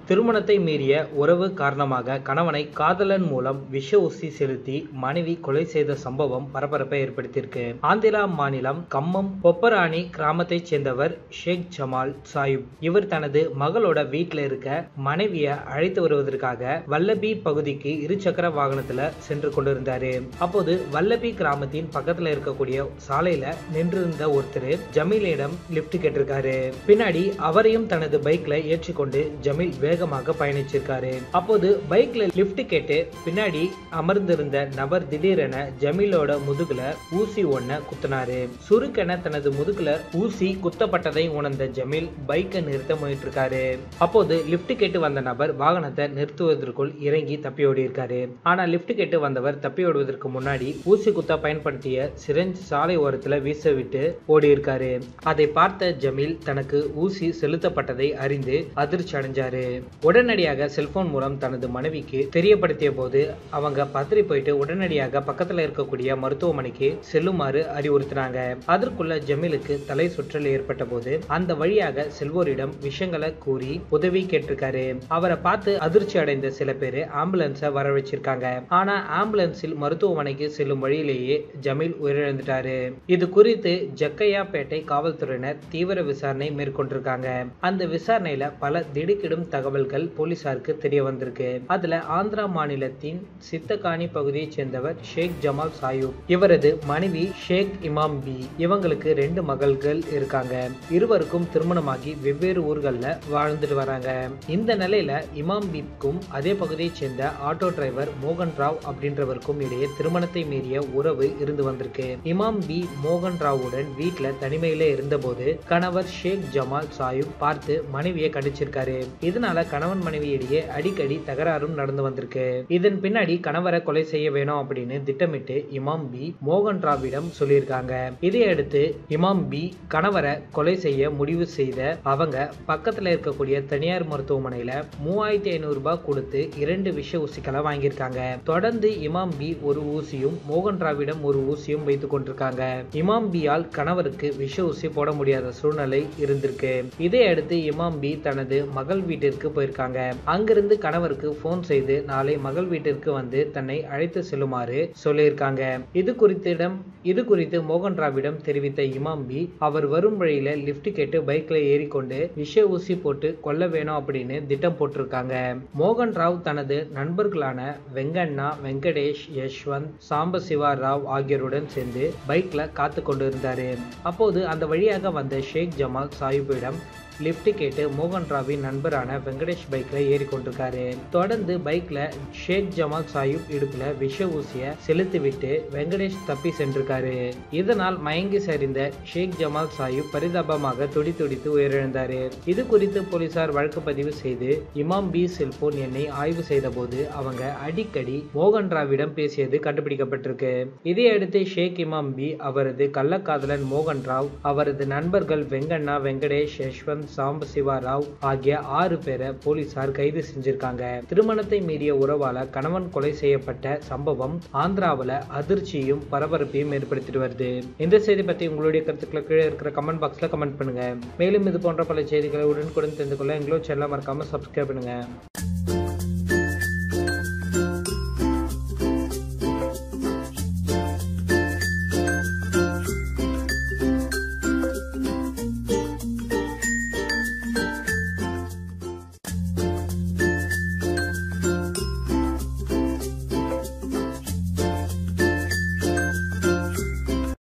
திருமணத்தை மீறிய உறவு காரணமாக கணவனை காதலன் மூலம் விஷ ஊசி செலுத்தி மனைவி கொலை செய்த சம்பவம் பரபரப்பை ஏற்படுத்தியிருக்கு ஆந்திரா மாநிலம் கம்மம் பொப்பராணி கிராமத்தைச் சேர்ந்தவர் ஷேக் ஜமால் சாயிப் இவர் தனது மகளோட வீட்டில் இருக்க மனைவியை அழைத்து வருவதற்காக வல்லபி பகுதிக்கு இருசக்கர வாகனத்துல சென்று கொண்டிருந்தாரு அப்போது வல்லபி கிராமத்தின் பக்கத்துல இருக்கக்கூடிய சாலையில நின்றிருந்த ஒருத்தர் ஜமீலிடம் லிப்ட் கேட்டிருக்காரு பின்னாடி அவரையும் தனது பைக்ல ஏற்றிக்கொண்டு ஜமீல் வேகமாக பயணிச்சிருக்காரு அப்போது பைக்ல லிஃப்ட் கேட்டு பின்னாடி அமர்ந்திருந்த நபர் திடீரென ஜமீலோட முதுகுல ஊசி ஒன்ன குத்தினாரு சுருக்கென தனது முதுகுல ஊசி குத்தப்பட்டதை உணர்ந்த ஜமீல் பைக்கை நிறுத்த முயற்சிருக்காரு அப்போது லிஃப்ட் கேட்டு வந்த நபர் வாகனத்தை நிறுத்துவதற்குள் இறங்கி தப்பி ஓடி இருக்காரு ஆனா லிஃப்ட் கேட்டு வந்தவர் தப்பி ஓடுவதற்கு முன்னாடி ஊசி குத்த பயன்படுத்திய சிரஞ்ச் சாலை ஓரத்துல வீச விட்டு ஓடி இருக்காரு அதை பார்த்த ஜமீல் தனக்கு ஊசி செலுத்தப்பட்டதை அறிந்து அதிர்ச்சி அடைஞ்சாரு உடனடியாக செல்போன் மூலம் தனது மனைவிக்கு தெரியப்படுத்திய போது அவங்க பதறி போயிட்டு உடனடியாக பக்கத்துல இருக்கக்கூடிய மருத்துவமனைக்கு செல்லுமாறு அறிவுறுத்தினாங்க அதற்குள்ள ஜமீலுக்கு தலை சுற்றல் ஏற்பட்ட போது அந்த வழியாக செல்வோரிடம் விஷயங்களை கூறி உதவி கேட்டிருக்காரு அவரை பார்த்து அதிர்ச்சி அடைந்த சில பேர் ஆம்புலன்ஸை வர வச்சிருக்காங்க ஆனா ஆம்புலன்ஸில் மருத்துவமனைக்கு செல்லும் வழியிலேயே ஜமீல் உயிரிழந்துட்டாரு இது குறித்து ஜக்கையாப்பேட்டை காவல்துறையினர் தீவிர விசாரணை மேற்கொண்டிருக்காங்க அந்த விசாரணையில பல திடுக்கிடும் தகவல்கள் போலீசாருக்கு தெரிய வந்திருக்கு அதுல ஆந்திரா மாநிலத்தின் சித்தகானி பகுதியைச் சேர்ந்தவர் ஷேக் ஜமால் சாயூப் இவரது மனைவி ஷேக் இமாம் பி இவங்களுக்கு ரெண்டு மகள்கள் இருக்காங்க இருவருக்கும் திருமணமாகி வெவ்வேறு ஊர்கள்ல வாழ்ந்துட்டு வராங்க இந்த நிலையில இமாம் பிக்கும் அதே பகுதியைச் சேர்ந்த ஆட்டோ டிரைவர் மோகன் ராவ் அப்படின்றவருக்கும் இடையே திருமணத்தை மீறிய உறவு இருந்து வந்திருக்கு இமாம் பி மோகன் ராவுடன் வீட்டுல தனிமையில இருந்தபோது கணவர் ஷேக் ஜமால் சாயூப் பார்த்து மனைவியை கண்டிச்சிருக்காரு இதனால கணவன் மனைவி இடையே அடிக்கடி தகராறும் நடந்து வந்திருக்கு இதன் பின்னாடி கணவரை கொலை செய்ய வேணும் அப்படின்னு திட்டமிட்டு இமாம் பி மோகன் ராவிடம் சொல்லியிருக்காங்க இதையடுத்து இமாம் பி கணவரை கொலை செய்ய முடிவு செய்த அவங்க பக்கத்துல இருக்கக்கூடிய தனியார் மருத்துவமனையில மூவாயிரத்தி ஐநூறு ரூபாய் கொடுத்து இரண்டு விஷ ஊசிகளை வாங்கியிருக்காங்க தொடர்ந்து இமாம் பி ஒரு ஊசியும் மோகன் ராவிடம் ஒரு ஊசியும் வைத்துக் கொண்டிருக்காங்க இமாம் பியால் கணவருக்கு விஷ ஊசி போட முடியாத சூழ்நிலை இருந்திருக்கு இதையடுத்து இமாம் பி தனது மகள் வீட்டிற்கு போயிருக்காங்க அங்கிருந்து கணவருக்கு போன் செய்து நாளை மகள் வீட்டிற்கு வந்து தன்னை அழைத்து செல்லுமாறு சொல்லியிருக்காங்க இது குறித்திடம் இது குறித்து மோகன் ராவிடம் தெரிவித்த இமாம் பி அவர் வரும் வழியில லிப்ட் கேட்டு பைக்ல ஏறிக்கொண்டு விஷ ஊசி போட்டு கொல்ல வேணும் அப்படின்னு திட்டம் போட்டிருக்காங்க மோகன் ராவ் தனது நண்பர்களான வெங்கண்ணா வெங்கடேஷ் யஷ்வந்த் சாம்பசிவா ராவ் ஆகியோருடன் சேர்ந்து பைக்ல காத்து கொண்டு இருந்தாரு அப்போது அந்த வழியாக வந்த ஷேக் ஜமால் சாஹிப்பிடம் லிஃப்ட் கேட்டு மோகன் ராவின் நண்பரான வெங்கடேஷ் பைக்ல ஏறி கொண்டிருக்காரு தொடர்ந்து பைக்ல ஷேக் ஜமால் சாஹிப் இடுப்புல விஷ ஊசிய செலுத்தி விட்டு வெங்கடேஷ் தப்பி சென்றிருக்காரு இதனால் மயங்கி சரிந்த ஷேக் ஜமால் சாஹிப் பரிதாபமாக துடி துடித்து உயிரிழந்தாரு இது குறித்து போலீசார் வழக்கு பதிவு செய்து இமாம் பி செல்போன் எண்ணை ஆய்வு செய்த போது அவங்க அடிக்கடி மோகன் ராவிடம் பேசியது கண்டுபிடிக்கப்பட்டிருக்கு இதையடுத்து ஷேக் இமாம் பி அவரது கள்ளக்காதலன் மோகன் ராவ் அவரது நண்பர்கள் வெங்கண்ணா வெங்கடேஷ் யஷ்வந்த் சாம்பசிவா ராவ் ஆகிய ஆறு பேரை போலீசார் கைது செஞ்சிருக்காங்க திருமணத்தை மீறிய உறவால கணவன் கொலை செய்யப்பட்ட சம்பவம் ஆந்திராவில் அதிர்ச்சியும் பரபரப்பையும் ஏற்படுத்திட்டு வருது இந்த செய்தி பத்தி உங்களுடைய கருத்துக்களை கீழே இருக்கிற கமெண்ட் பாக்ஸ்ல கமெண்ட் பண்ணுங்க மேலும் இது போன்ற பல செய்திகளை உடனுக்குடன் தெரிந்து கொள்ள எங்களோட சேனலை மறக்காம சப்ஸ்கிரைப் பண்ணுங்க